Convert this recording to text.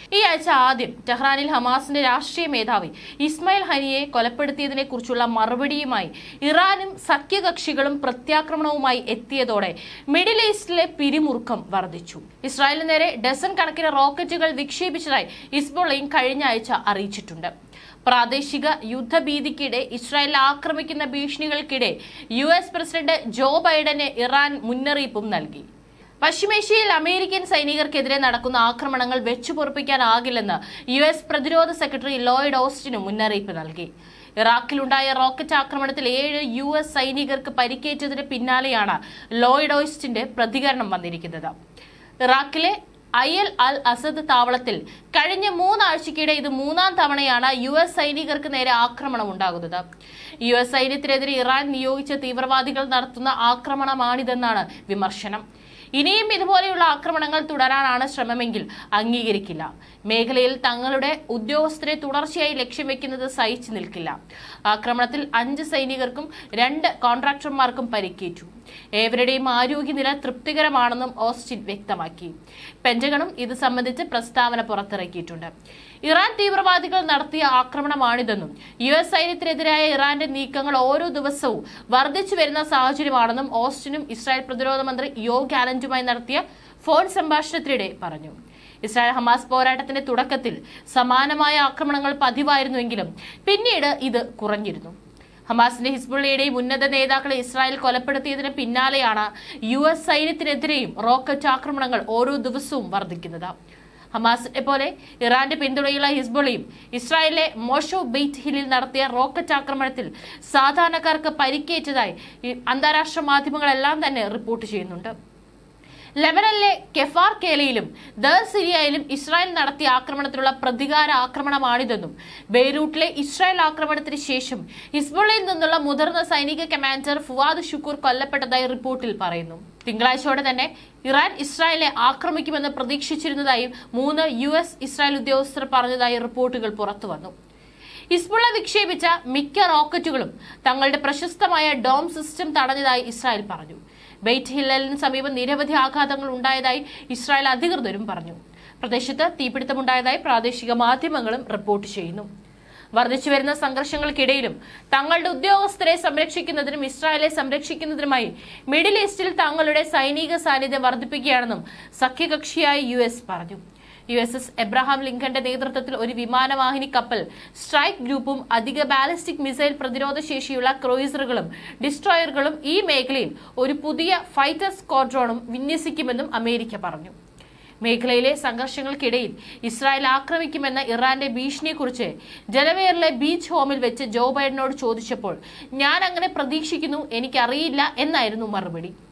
ഈ ആഴ്ച ആദ്യം ടെഹ്റാനിൽ ഹമാസിന്റെ രാഷ്ട്രീയ മേധാവി ഇസ്മായിൽ ഹനിയെ കൊലപ്പെടുത്തിയതിനെ കുറിച്ചുള്ള മറുപടിയുമായി ഇറാനും സഖ്യകക്ഷികളും പ്രത്യാക്രമണവുമായി എത്തിയതോടെ മിഡിൽ ഈസ്റ്റിലെ പിരിമുറുക്കം വർദ്ധിച്ചു ഇസ്രായേലിന് നേരെ ഡസൻ കണക്കിന് റോക്കറ്റുകൾ വിക്ഷേപിച്ചതായി ഇസ്ബോളയും കഴിഞ്ഞ ആഴ്ച അറിയിച്ചിട്ടുണ്ട് പ്രാദേശിക യുദ്ധഭീതിക്കിടെ ഇസ്രായേൽ ആക്രമിക്കുന്ന ഭീഷണികൾക്കിടെ യു എസ് പ്രസിഡന്റ് ജോ ബൈഡന് ഇറാൻ മുന്നറിയിപ്പും നൽകി പശ്ചിമേഷ്യയിൽ അമേരിക്കൻ സൈനികർക്കെതിരെ നടക്കുന്ന ആക്രമണങ്ങൾ വെച്ചുപൊറുപ്പിക്കാനാകില്ലെന്ന് യു എസ് പ്രതിരോധ സെക്രട്ടറി ലോയിഡ് ഓസ്റ്റിനും മുന്നറിയിപ്പ് നൽകി ഇറാഖിലുണ്ടായ റോക്കറ്റ് ആക്രമണത്തിൽ ഏഴ് യു എസ് സൈനികർക്ക് പരിക്കേറ്റതിന് പിന്നാലെയാണ് ലോയിഡ് ഓസ്റ്റിന്റെ പ്രതികരണം വന്നിരിക്കുന്നത് ഇറാഖിലെ അയൽ അൽ അസദ് താവളത്തിൽ കഴിഞ്ഞ മൂന്നാഴ്ചക്കിടെ ഇത് മൂന്നാം തവണയാണ് യു എസ് സൈനികർക്ക് നേരെ ആക്രമണം ഉണ്ടാകുന്നത് യു എസ് സൈന്യത്തിനെതിരെ ഇറാൻ നിയോഗിച്ച തീവ്രവാദികൾ നടത്തുന്ന ആക്രമണമാണിതെന്നാണ് വിമർശനം ഇനിയും ഇതുപോലെയുള്ള ആക്രമണങ്ങൾ തുടരാനാണ് ശ്രമമെങ്കിൽ അംഗീകരിക്കില്ല മേഖലയിൽ തങ്ങളുടെ ഉദ്യോഗസ്ഥരെ തുടർച്ചയായി ലക്ഷ്യം വെക്കുന്നത് സഹിച്ചു നിൽക്കില്ല ആക്രമണത്തിൽ അഞ്ച് സൈനികർക്കും രണ്ട് കോൺട്രാക്ടർമാർക്കും പരിക്കേറ്റു ഏവരുടെയും ആരോഗ്യനില തൃപ്തികരമാണെന്നും ഓസ്റ്റിൻ വ്യക്തമാക്കി പെന്റഗണും ഇത് സംബന്ധിച്ച് പ്രസ്താവന പുറത്തിറക്കിയിട്ടുണ്ട് ഇറാൻ തീവ്രവാദികൾ നടത്തിയ ആക്രമണമാണിതെന്നും യു എസ് സൈന്യത്തിനെതിരായ ഇറാന്റെ നീക്കങ്ങൾ ഓരോ ദിവസവും വർദ്ധിച്ചു വരുന്ന സാഹചര്യമാണെന്നും ഓസ്റ്റിനും ഇസ്രായേൽ പ്രതിരോധ മന്ത്രി യോ ഗാലന്റുമായി നടത്തിയ ഫോൺ സംഭാഷണത്തിനിടെ പറഞ്ഞു ഇസ്രായേൽ ഹമാസ് പോരാട്ടത്തിന്റെ തുടക്കത്തിൽ സമാനമായ ആക്രമണങ്ങൾ പതിവായിരുന്നുവെങ്കിലും പിന്നീട് ഇത് കുറഞ്ഞിരുന്നു ഹമാസിന്റെ ഹിസ്ബുള്ളയുടെയും ഉന്നത നേതാക്കളെ ഇസ്രായേൽ കൊലപ്പെടുത്തിയതിന് പിന്നാലെയാണ് യു എസ് സൈന്യത്തിനെതിരെയും റോക്കറ്റ് ആക്രമണങ്ങൾ ഓരോ ദിവസവും വർദ്ധിക്കുന്നത് ഹമാസിനെ പോലെ ഇറാന്റെ പിന്തുണയുള്ള ഹിസ്ബുള്ളയും ഇസ്രായേലിലെ മോഷോ ബെയ്റ്റ് ഹില്ലിൽ നടത്തിയ റോക്കറ്റ് ആക്രമണത്തിൽ സാധാരണക്കാർക്ക് പരിക്കേറ്റതായി ഈ അന്താരാഷ്ട്ര മാധ്യമങ്ങളെല്ലാം തന്നെ റിപ്പോർട്ട് ചെയ്യുന്നുണ്ട് ലെബനനിലെ കെഫാർ കേലയിലും ദർ സിരിയയിലും ഇസ്രായേൽ നടത്തിയ ആക്രമണത്തിലുള്ള പ്രതികാര ആക്രമണമാണിതെന്നും ബെയ്റൂട്ടിലെ ഇസ്രായേൽ ആക്രമണത്തിന് ശേഷം ഹിസ്ബുള്ളയിൽ നിന്നുള്ള മുതിർന്ന സൈനിക കമാൻഡർ ഫുവാദ് ഷുക്കൂർ കൊല്ലപ്പെട്ടതായി റിപ്പോർട്ടിൽ പറയുന്നു തിങ്കളാഴ്ചയോടെ തന്നെ ഇറാൻ ഇസ്രായേലിനെ ആക്രമിക്കുമെന്ന് പ്രതീക്ഷിച്ചിരുന്നതായും മൂന്ന് യു എസ് ഇസ്രായേൽ ഉദ്യോഗസ്ഥർ പറഞ്ഞതായി റിപ്പോർട്ടുകൾ പുറത്തുവന്നു ഹിസ്ബുള്ള വിക്ഷേപിച്ച മിക്ക റോക്കറ്റുകളും തങ്ങളുടെ പ്രശസ്തമായ ഡോം സിസ്റ്റം തടഞ്ഞതായി ഇസ്രായേൽ പറഞ്ഞു ബെയ്റ്റ് ഹില്ലലിന് സമീപം നിരവധി ആഘാതങ്ങൾ ഉണ്ടായതായി ഇസ്രായേൽ അധികൃതരും പറഞ്ഞു പ്രദേശത്ത് തീപിടുത്തമുണ്ടായതായി പ്രാദേശിക മാധ്യമങ്ങളും റിപ്പോർട്ട് ചെയ്യുന്നു വർദ്ധിച്ചു വരുന്ന സംഘർഷങ്ങൾക്കിടയിലും തങ്ങളുടെ ഉദ്യോഗസ്ഥരെ സംരക്ഷിക്കുന്നതിനും ഇസ്രായേലെ സംരക്ഷിക്കുന്നതിനുമായി മിഡിൽ ഈസ്റ്റിൽ തങ്ങളുടെ സൈനിക സാന്നിധ്യം വർദ്ധിപ്പിക്കുകയാണെന്നും സഖ്യകക്ഷിയായ യു എസ് പറഞ്ഞു യു എസ് എസ് എബ്രഹാം ലിങ്കന്റെ നേതൃത്വത്തിൽ ഒരു വിമാനവാഹിനി കപ്പൽ സ്ട്രൈക്ക് ഗ്രൂപ്പും അധിക ബാലിസ്റ്റിക് മിസൈൽ പ്രതിരോധ ശേഷിയുള്ള ക്രൂയിസറുകളും ഡിസ്ട്രോയറുകളും ഈ മേഖലയിൽ ഒരു പുതിയ ഫൈറ്റർ സ്ക്വാഡ്രോണും വിന്യസിക്കുമെന്നും അമേരിക്ക പറഞ്ഞു മേഖലയിലെ സംഘർഷങ്ങൾക്കിടയിൽ ഇസ്രായേൽ ആക്രമിക്കുമെന്ന ഇറാന്റെ ഭീഷണിയെക്കുറിച്ച് ജലവേറിലെ ബീച്ച് ഹോമിൽ വെച്ച് ജോ ബൈഡനോട് ചോദിച്ചപ്പോൾ ഞാൻ അങ്ങനെ പ്രതീക്ഷിക്കുന്നു എനിക്കറിയില്ല എന്നായിരുന്നു മറുപടി